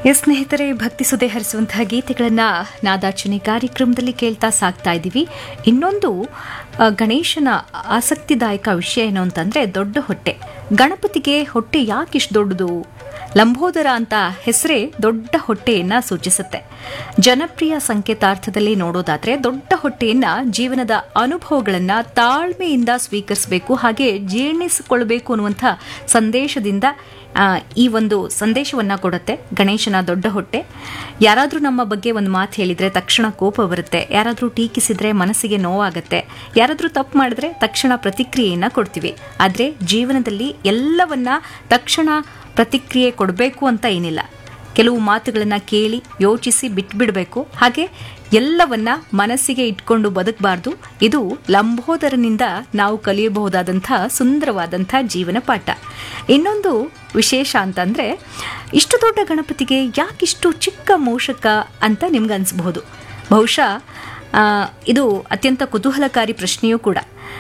S ಸ್ನೇಹಿತರೆ ಭಕ್ತಿ ಸುದೆ ಹರಿಸುವಂತಹ ಗೀತೆಗಳನ್ನ ನಾದಾರ್ಚನೆ ಕಾರ್ಯಕ್ರಮದಲ್ಲಿ ಕೇಳ್ತಾ ಸಾಕ್ತಾ ಇದ್ದೀವಿ ಇನ್ನೊಂದು ಆ, ಗಣೇಶನ ಆಸಕ್ತಿದಾಯಕ ವಿಷಯ ಏನು ಅಂತಂದ್ರೆ ದೊಡ್ಡ ಹೊಟ್ಟೆ ಗಣಪತಿಗೆ ಹೊಟ್ಟೆ ಯಾಕಿಷ್ಟು ದೊಡ್ಡದು ಲಂಬೋದರ ಅಂತ ಹೆಸರೇ ದೊಡ್ಡ ಹೊಟ್ಟೆಯನ್ನ ಸೂಚಿಸುತ್ತೆ ಜನಪ್ರಿಯ ಸಂಕೇತಾರ್ಥದಲ್ಲಿ ನೋಡೋದಾದ್ರೆ ದೊಡ್ಡ ಹೊಟ್ಟೆಯನ್ನ ಜೀವನದ ಅನುಭವಗಳನ್ನ ತಾಳ್ಮೆಯಿಂದ ಸ್ವೀಕರಿಸಬೇಕು ಹಾಗೆ ಜೀರ್ಣಿಸಿಕೊಳ್ಬೇಕು ಅನ್ನುವಂಥ ಸಂದೇಶದಿಂದ ಆ, ಈ ಒಂದು ಸಂದೇಶವನ್ನ ಕೊಡುತ್ತೆ ಗಣೇಶನ ದೊಡ್ಡ ಹೊಟ್ಟೆ ಯಾರಾದರೂ ನಮ್ಮ ಬಗ್ಗೆ ಒಂದು ಮಾತು ಹೇಳಿದ್ರೆ ತಕ್ಷಣ ಕೋಪ ಬರುತ್ತೆ ಯಾರಾದರೂ ಟೀಕಿಸಿದ್ರೆ ಮನಸ್ಸಿಗೆ ನೋವಾಗುತ್ತೆ ಯಾರಾದರೂ ತಪ್ಪು ಮಾಡಿದ್ರೆ ತಕ್ಷಣ ಪ್ರತಿಕ್ರಿಯೆಯನ್ನ ಕೊಡ್ತೀವಿ ಆದರೆ ಜೀವನದಲ್ಲಿ ಎಲ್ಲವನ್ನ ತಕ್ಷಣ ಪ್ರತಿಕ್ರಿಯೆ ಕೊಡಬೇಕು ಅಂತ ಏನಿಲ್ಲ ಕೆಲವು ಮಾತುಗಳನ್ನು ಕೇಳಿ ಯೋಚಿಸಿ ಬಿಟ್ಬಿಡಬೇಕು ಹಾಗೆ ಎಲ್ಲವನ್ನ ಮನಸ್ಸಿಗೆ ಇಟ್ಕೊಂಡು ಬದುಕಬಾರ್ದು ಇದು ಲಂಬೋದರನಿಂದ ನಾವು ಕಲಿಯಬಹುದಾದಂಥ ಸುಂದರವಾದಂಥ ಜೀವನ ಪಾಠ ಇನ್ನೊಂದು ವಿಶೇಷ ಅಂತಂದ್ರೆ ಇಷ್ಟು ದೊಡ್ಡ ಗಣಪತಿಗೆ ಯಾಕಿಷ್ಟು ಚಿಕ್ಕ ಮೂಷಕ ಅಂತ ನಿಮ್ಗೆ ಅನ್ಸಬಹುದು ಬಹುಶಃ ಆ, ಇದು ಅತ್ಯಂತ ಕುತೂಹಲಕಾರಿ ಪ್ರಶ್ನೆಯೂ ಕೂಡ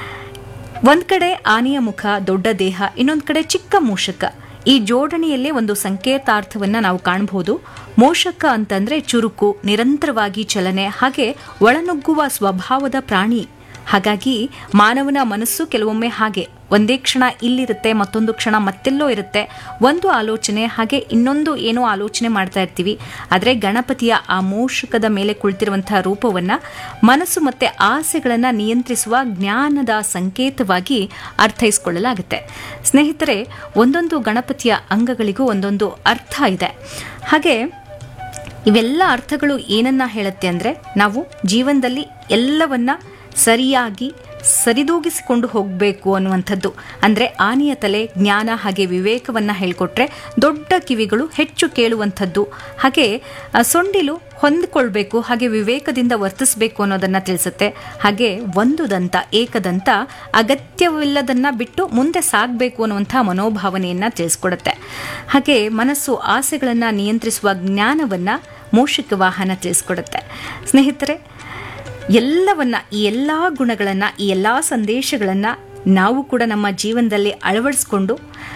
ಒಂದ್ ಕಡೆ ಆನೆಯ ಮುಖ ದೊಡ್ಡ ದೇಹ ಇನ್ನೊಂದ್ ಕಡೆ ಚಿಕ್ಕ ಮೂಷಕ ಈ ಜೋಡಣೆಯಲ್ಲೇ ಒಂದು ಸಂಕೇತಾರ್ಥವನ್ನ ನಾವು ಕಾಣಬಹುದು ಮೂಷಕ ಅಂತಂದ್ರೆ ಚುರುಕು ನಿರಂತರವಾಗಿ ಚಲನೆ ಹಾಗೆ ಒಳನುಗ್ಗುವ ಸ್ವಭಾವದ ಪ್ರಾಣಿ ಹಾಗಾಗಿ ಮಾನವನ ಮನಸ್ಸು ಕೆಲವೊಮ್ಮೆ ಹಾಗೆ ಒಂದೇ ಕ್ಷಣ ಇಲ್ಲಿರುತ್ತೆ ಮತ್ತೊಂದು ಕ್ಷಣ ಮತ್ತೆಲ್ಲೋ ಇರುತ್ತೆ ಒಂದು ಆಲೋಚನೆ ಹಾಗೆ ಇನ್ನೊಂದು ಏನೋ ಆಲೋಚನೆ ಮಾಡ್ತಾ ಇರ್ತೀವಿ ಆದರೆ ಗಣಪತಿಯ ಆ ಮೂಷಕದ ಮೇಲೆ ಕುಳಿತಿರುವಂತಹ ರೂಪವನ್ನ ಮನಸ್ಸು ಮತ್ತೆ ಆಸೆಗಳನ್ನ ನಿಯಂತ್ರಿಸುವ ಜ್ಞಾನದ ಸಂಕೇತವಾಗಿ ಅರ್ಥೈಸಿಕೊಳ್ಳಲಾಗುತ್ತೆ ಸ್ನೇಹಿತರೆ ಒಂದೊಂದು ಗಣಪತಿಯ ಅಂಗಗಳಿಗೂ ಒಂದೊಂದು ಅರ್ಥ ಇದೆ ಹಾಗೆ ಇವೆಲ್ಲ ಅರ್ಥಗಳು ಏನನ್ನ ಹೇಳುತ್ತೆ ಅಂದ್ರೆ ನಾವು ಜೀವನದಲ್ಲಿ ಎಲ್ಲವನ್ನ ಸರಿಯಾಗಿ ಸರಿದೂಗಿಸಿಕೊಂಡು ಹೋಗಬೇಕು ಅನ್ನುವಂಥದ್ದು ಅಂದ್ರೆ ಆನೆಯ ತಲೆ ಜ್ಞಾನ ಹಾಗೆ ವಿವೇಕವನ್ನ ಹೇಳ್ಕೊಟ್ರೆ ದೊಡ್ಡ ಕಿವಿಗಳು ಹೆಚ್ಚು ಕೇಳುವಂಥದ್ದು ಹಾಗೆ ಆ, ಸೊಂಡಿಲು ಹೊಂದಿಕೊಳ್ಬೇಕು ಹಾಗೆ ವಿವೇಕದಿಂದ ವರ್ತಿಸಬೇಕು ಅನ್ನೋದನ್ನ ತಿಳಿಸುತ್ತೆ ಹಾಗೆ ಒಂದು ದಂತ ಏಕದಂತ ಅಗತ್ಯವಿಲ್ಲದನ್ನ ಬಿಟ್ಟು ಮುಂದೆ ಸಾಗಬೇಕು ಅನ್ನುವಂಥ ಮನೋಭಾವನೆಯನ್ನ ತಿಳಿಸ್ಕೊಡುತ್ತೆ ಹಾಗೆ ಮನಸ್ಸು ಆಸೆಗಳನ್ನ ನಿಯಂತ್ರಿಸುವ ಜ್ಞಾನವನ್ನ ಮೂಷಿಕ ವಾಹನ ತಿಳಿಸ್ಕೊಡುತ್ತೆ ಸ್ನೇಹಿತರೆ ಎಲ್ಲವನ್ನ ಈ ಎಲ್ಲ ಗುಣಗಳನ್ನು ಈ ಎಲ್ಲ ಸಂದೇಶಗಳನ್ನು ನಾವು ಕೂಡ ನಮ್ಮ ಜೀವನದಲ್ಲಿ ಅಳವಡಿಸ್ಕೊಂಡು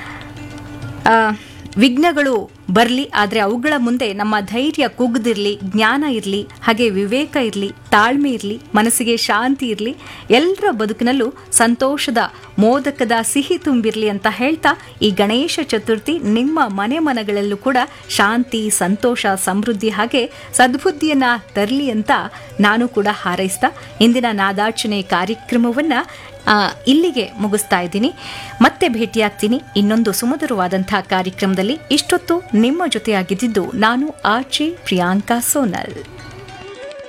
ಆ, ವಿಘ್ನಗಳು ಬರಲಿ ಆದರೆ ಅವುಗಳ ಮುಂದೆ ನಮ್ಮ ಧೈರ್ಯ ಕುಗ್ದಿರಲಿ ಜ್ಞಾನ ಇರಲಿ ಹಾಗೆ ವಿವೇಕ ಇರಲಿ ತಾಳ್ಮೆ ಇರಲಿ ಮನಸ್ಸಿಗೆ ಶಾಂತಿ ಇರಲಿ ಎಲ್ಲರ ಬದುಕಿನಲ್ಲೂ ಸಂತೋಷದ ಮೋದಕದ ಸಿಹಿ ತುಂಬಿರಲಿ ಅಂತ ಹೇಳ್ತಾ ಈ ಗಣೇಶ ಚತುರ್ಥಿ ನಿಮ್ಮ ಮನೆ ಮನಗಳಲ್ಲೂ ಕೂಡ ಶಾಂತಿ ಸಂತೋಷ ಸಮೃದ್ಧಿ ಹಾಗೆ ಸದ್ಬುದ್ಧಿಯನ್ನ ತರಲಿ ಅಂತ ನಾನು ಕೂಡ ಹಾರೈಸ್ತಾ ಇಂದಿನ ನಾದಾರ್ಚನೆ ಕಾರ್ಯಕ್ರಮವನ್ನ ಆ, ಇಲ್ಲಿಗೆ ಮುಗಿಸ್ತಾ ಇದ್ದೀನಿ ಮತ್ತೆ ಭೇಟಿಯಾಗ್ತೀನಿ ಇನ್ನೊಂದು ಸುಮಧುರವಾದಂತಹ ಕಾರ್ಯಕ್ರಮದಲ್ಲಿ ಇಷ್ಟೊತ್ತು ನಿಮ್ಮ ಜೊತೆಯಾಗಿದ್ದು ನಾನು ಆರ್ಜೆ ಪ್ರಿಯಾಂಕಾ ಸೋನಲ್